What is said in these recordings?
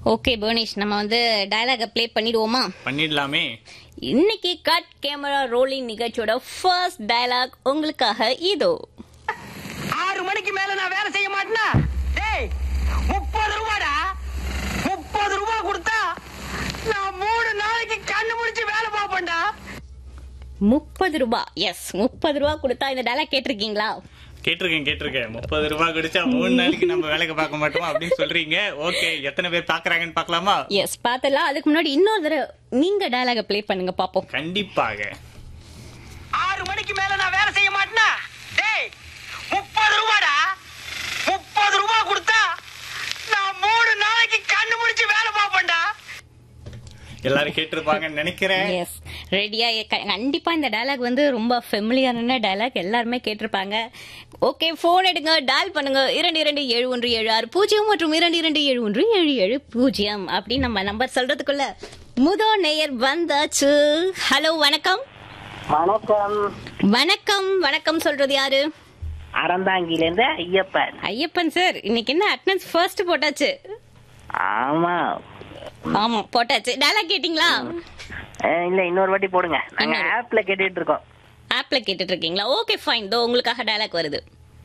Okay Bhuvanesh நம்ம வந்து டயலாக play பண்ணிடுவோமா பண்ணிடலாமே இன்னைக்கு கட் கேமரா ரோலிங் நிகழ்ச்சியோட ஃபர்ஸ்ட் டயலாக் உங்களுக்காக இதோ ஆறு மணிக்கு மேல நான் வேலை செய்ய மாட்டேனா டேய் முப்பது ரூபாடா முப்பது ரூபா கொடுத்தா நான் மூணு நாளைக்கு கண்ணு முடிச்சு வேலை பார்ப்பேன்டா முப்பது ரூபா எஸ் முப்பது ரூபா கொடுத்தா இந்த டயலாக் கேட்டிருக்கீங்களா கேட்டிருக்கேன் கேட்டிருக்கேன் முப்பது ரூபாய் குடிச்சா மூணு நாளைக்கு நம்ம வேலைக்கு பார்க்க மாட்டோமா அப்படின்னு சொல்றீங்க ஓகே எத்தனை பேர் பாக்குறாங்கன்னு பார்க்கலாமா எஸ் பார்த்தலாம் அதுக்கு முன்னாடி இன்னொரு தடவை நீங்க டயலாக ப்ளே பண்ணுங்க பாப்போம் கண்டிப்பாக ஆறு மணிக்கு மேல நான் வேலை செய்ய மாட்டேனா டேய் முப்பது ரூபாடா முப்பது ரூபா கொடுத்தா நான் மூணு நாளைக்கு கண்ணு முடிச்சு வேலை பார்ப்பேன்டா எல்லாரும் கேட்டிருப்பாங்கன்னு நினைக்கிறேன் எஸ் ரெடியா கண்டிப்பா இந்த டயலாக் வந்து ரொம்ப ஃபெமிலியரான டயலாக் எல்லாருமே கேட்டிருப்பாங்க ஓகே போன் எடுங்க டயல் பண்ணுங்க இரண்டு இரண்டு ஏழு ஒன்று ஏழு ஆறு பூஜ்ஜியம் மற்றும் இரண்டு இரண்டு ஏழு ஒன்று ஏழு ஏழு பூஜ்ஜியம் அப்படின்னு நம்ம நம்பர் சொல்றதுக்குள்ள முதோ நேயர் வந்தாச்சு ஹலோ வணக்கம் வணக்கம் வணக்கம் வணக்கம் சொல்றது யாரு அறந்தாங்கில இருந்து ஐயப்பன் ஐயப்பன் சார் இன்னைக்கு என்ன அட்டனன்ஸ் ஃபர்ஸ்ட் போட்டாச்சு ஆமா ஆமா போட்டாச்சு டயலாக் கேட்டிங்களா அஹ் இல்ல இன்னொரு வாட்டி போடுங்க நாங்க இன்னொரு. ஆப்ல கேட்டுட்டு இருக்கோம் ஆப்ல கேட்டுட்டு இருக்கீங்களா ஓகே ஃபைன் தோ உங்களுக்காக டயலாக் வருது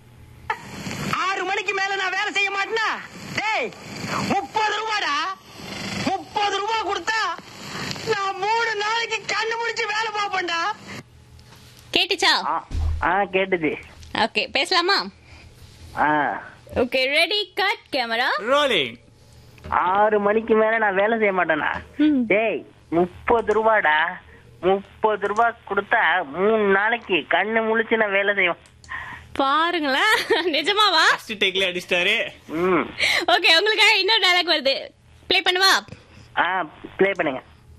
ஆறு மணிக்கு மேல நான் வேலை செய்ய மாட்டேனா டேய் முப்பது ரூபாடா முப்பது ரூபா கொடுத்தா நான் மூணு நாளைக்கு கண்ணு முடிச்சு வேலை பார்ப்பேன்டா கேட்டுச்சா ஆ, ஆ கேட்டுச்சு ஓகே பேசலாமா ஆ okay ready cut camera rolling ஆறு மணிக்கு மேல நான் வேலை செய்ய மாட்டேனா ம். டேய் முப்பது ரூபாடா முப்பது ரூபா கொடுத்தா மூணு நாளைக்கு கண்ணு முழிச்சு நான் வேலை செய்வேன் பாருங்களேன் நிஜமாவா ஃபர்ஸ்ட் டேக்ல அடிச்சிட்டாரு ம் ஓகே உங்களுக்காக இன்னொரு டயலாக் வருது ப்ளே பண்ணவா ஆ ப்ளே பண்ணுங்க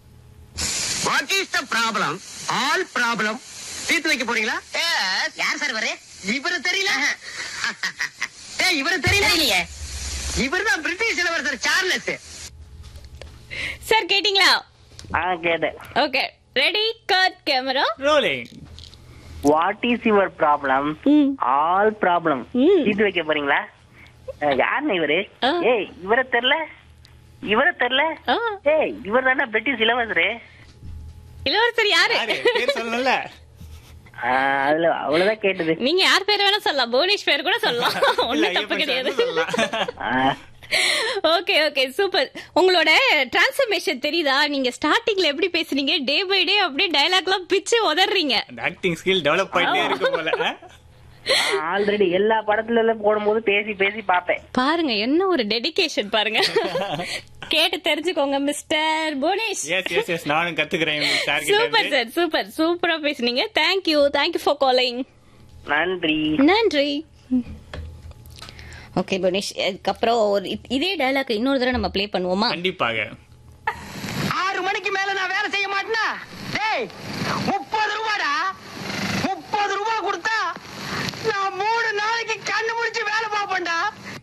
what is the problem all problem தீர்த்து வைக்க போறீங்களா யார் சார் வரே இவரு தெரியல ஏ இவரு தெரியல இல்லையே இவர் தான் பிரிட்டிஷ் இளவரசர் சார்லஸ் சார் கேட்டிங்களா ஆ கேட்டேன் okay ready cut camera rolling what is your problem hmm all problem hmm. தீர்த்து வைக்க போறீங்களா அஹ், யாருன்னு இவரு ஆ. ஏய் இவரை தெரியல இவரை தெரியல ஆ ஏய் இவர் தானே பிரிட்டிஷ் இளவரசரு இளவரசர் யாரு யாரு பேர் சொல்லல ஆ, அதுல அவ்வளவுதான் கேட்டது நீங்க யார் பேர் வேணா சொல்லலாம் புவனேஷ் பேர் கூட சொல்லலாம் இல்ல, ஒண்ணும் தப்பு ஐயப்பன் கிடையாது சார்னு சொல்லலாம். ஆ, ஓகே ஓகே சூப்பர் உங்களோட டிரான்ஸ்ஃபர்மேஷன் தெரியுதா நீங்க ஸ்டார்டிங்ல எப்படி பேசுனீங்க டே பை டே அப்படியே டயலாக்லாம் பிச்சு உதறீங்க அந்த ஆக்டிங் ஸ்கில் டெவலப் ஆயிட்டே இருக்கு போல ஆ? ஆல்ரெடி எல்லா படத்துல எல்லாம் போடும்போது பேசி பேசி பாப்பேன் பாருங்க என்ன ஒரு டெடிகேஷன் பாருங்க கேட்டு தெரிஞ்சுக்கோங்க mister Bhuvanesh yes yes yes நானும் கத்துக்கிறேன் சார் கிட்ட சூப்பர் இருந்து. சார் சூப்பர் சூப்பரா பேசுனீங்க தேங்க்யூ தேங்க்யூ ஃபார் காலிங் நன்றி நன்றி ஓகே புவனேஷ் அதுக்கப்புறம் ஒரு இ- இதே டயலாக் இன்னொரு தடவை நம்ம ப்ளே பண்ணுவோமா கண்டிப்பாக ஆறு மணிக்கு மேல நான் வேலை செய்ய மாட்டேனா டேய் முப்பது ரூபாடா முப்பது ரூபா கொடுத்தா நான் மூணு நாளைக்கு கண்ணு முடிச்சு வேலை பார்ப்பேன்டா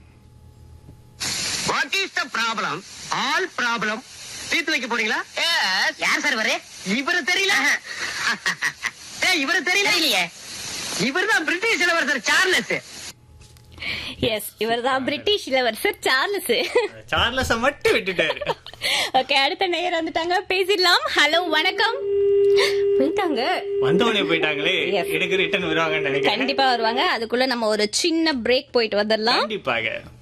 what is the problem all problem தீர்த்து வைக்க போறீங்களா யார் சார் வரே இவரு தெரியல ஏய் இவரு தெரியல இல்லையே இவர் தான் பிரிட்டிஷ் இளவரசர் சார்லஸ் எஸ் இவர் தான் பிரிட்டிஷ் இளவரசர் சார்லஸ் சார்லஸ மட்டும் விட்டுட்டாரு ஓகே அடுத்த நேயர் வந்துட்டாங்க பேசிடலாம் ஹலோ வணக்கம் போயிட்டாங்க வந்தவனே போயிட்டாங்களே Yes. எனக்கு ரிட்டர்ன் வருவாங்கன்னு நினைக்கிறேன் கண்டிப்பா வருவாங்க அதுக்குள்ள நம்ம ஒரு சின்ன பிரேக் போயிட்டு வந்துடலாம் கண்டிப்பாக